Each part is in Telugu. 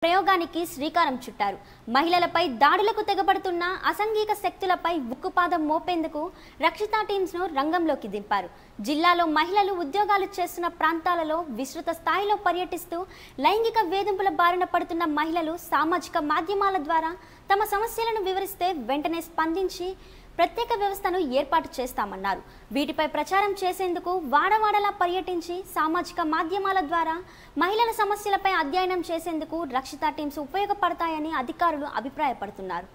ప్రయోగానికి శ్రీకారం చుట్టారు మహిళలపై దాడులకు తెగబడుతున్న అసంఘిక శక్తులపై ఉక్కుపాదం మోపేందుకు రక్షిత టీమ్స్ ను రంగంలోకి దింపారు జిల్లాలో మహిళలు ఉద్యోగాలు చేస్తున్న ప్రాంతాలలో విస్తృత స్థాయిలో పర్యటిస్తూ లైంగిక వేధింపుల బారిన పడుతున్న మహిళలు సామాజిక మాధ్యమాల ద్వారా తమ సమస్యలను వివరిస్తే వెంటనే స్పందించి ప్రత్యేక వ్యవస్థను ఏర్పాటు చేస్తామన్నారు వీటిపై ప్రచారం చేసేందుకు వాడవాడలా పర్యటించి సామాజిక మాధ్యమాల ద్వారా మహిళల సమస్యలపై అధ్యయనం చేసేందుకు రక్షిత టీమ్స్ ఉపయోగపడతాయని అధికారులు అభిప్రాయపడుతున్నారు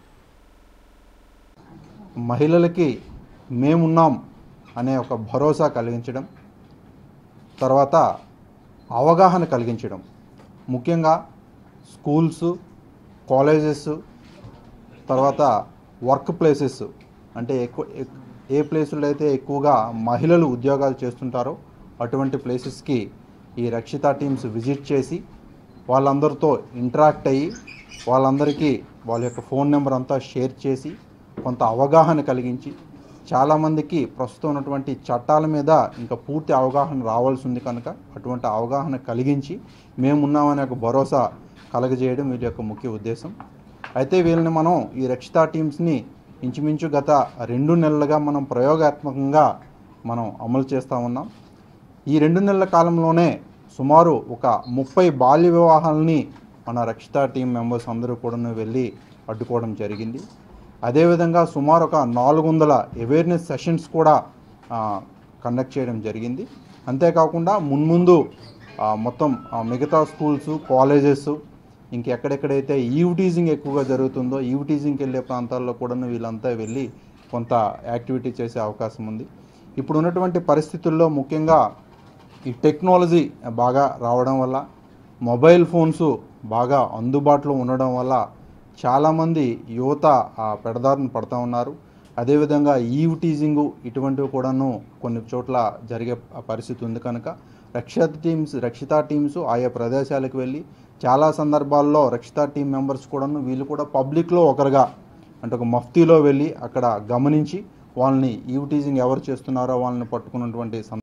మహిళలకి మేమున్నాం అనే ఒక భరోసా కలిగించడం తర్వాత అవగాహన కలిగించడం ముఖ్యంగా స్కూల్స్ కాలేజెస్ తర్వాత వర్క్ ప్లేసెస్ అంటే ఎక్కువ ఎక్- ఏ ప్లేసుల్లో అయితే ఎక్కువగా మహిళలు ఉద్యోగాలు చేస్తుంటారో అటువంటి ప్లేసెస్కి ఈ రక్షిత టీమ్స్ విజిట్ చేసి వాళ్ళందరితో ఇంటరాక్ట్ అయ్యి వాళ్ళందరికీ వాళ్ళ యొక్క ఫోన్ నెంబర్ అంతా షేర్ చేసి కొంత అవగాహన కలిగించి చాలామందికి ప్రస్తుతం ఉన్నటువంటి చట్టాల మీద ఇంకా పూర్తి అవగాహన రావాల్సి ఉంది కనుక అటువంటి అవగాహన కలిగించి మేమున్నామనే ఒక భరోసా కలగజేయడం వీటి యొక్క ముఖ్య ఉద్దేశం అయితే వీళ్ళని మనం ఈ రక్షిత టీమ్స్ని ఇంచుమించు గత రెండు నెలలుగా మనం ప్రయోగాత్మకంగా మనం అమలు చేస్తూ ఉన్నాం ఈ రెండు నెలల కాలంలోనే సుమారు ఒక ముప్పై బాల్య వివాహాలని మన రక్షిత టీం మెంబర్స్ అందరూ కూడా వెళ్ళి అడ్డుకోవడం జరిగింది అదేవిధంగా సుమారు ఒక నాలుగు వందల అవేర్నెస్ సెషన్స్ కూడా కండక్ట్ చేయడం జరిగింది అంతేకాకుండా మున్ముందు ఆ, మొత్తం ఆ, మిగతా స్కూల్స్ కాలేజెస్ ఇంకెక్కడెక్కడైతే ఈవ్ టీజింగ్ ఎక్కువగా జరుగుతుందో ఈవ్ టీజింగ్కి వెళ్ళే ప్రాంతాల్లో కూడా వీళ్ళంతా వెళ్ళి కొంత యాక్టివిటీ చేసే అవకాశం ఉంది ఇప్పుడు ఉన్నటువంటి పరిస్థితుల్లో ముఖ్యంగా ఈ టెక్నాలజీ బాగా రావడం వల్ల మొబైల్ ఫోన్స్ బాగా అందుబాటులో ఉండడం వల్ల చాలామంది యువత ఆ పెడదారిన పడుతూ ఉన్నారు అదేవిధంగా ఈవ్ టీజింగ్ ఇటువంటివి కూడాను కొన్ని చోట్ల జరిగే పరిస్థితి ఉంది కనుక రక్షిత టీమ్స్ రక్షిత టీమ్స్ ఆయా ప్రదేశాలకు వెళ్ళి చాలా సందర్భాల్లో రక్షిత టీం మెంబర్స్ కూడాను వీళ్ళు కూడా పబ్లిక్లో ఒకరుగా అంటే ఒక మఫ్తీలో వెళ్ళి అక్కడ గమనించి వాళ్ళని ఈవ్ టీజింగ్ ఎవరు చేస్తున్నారో వాళ్ళని పట్టుకున్నటువంటి సం-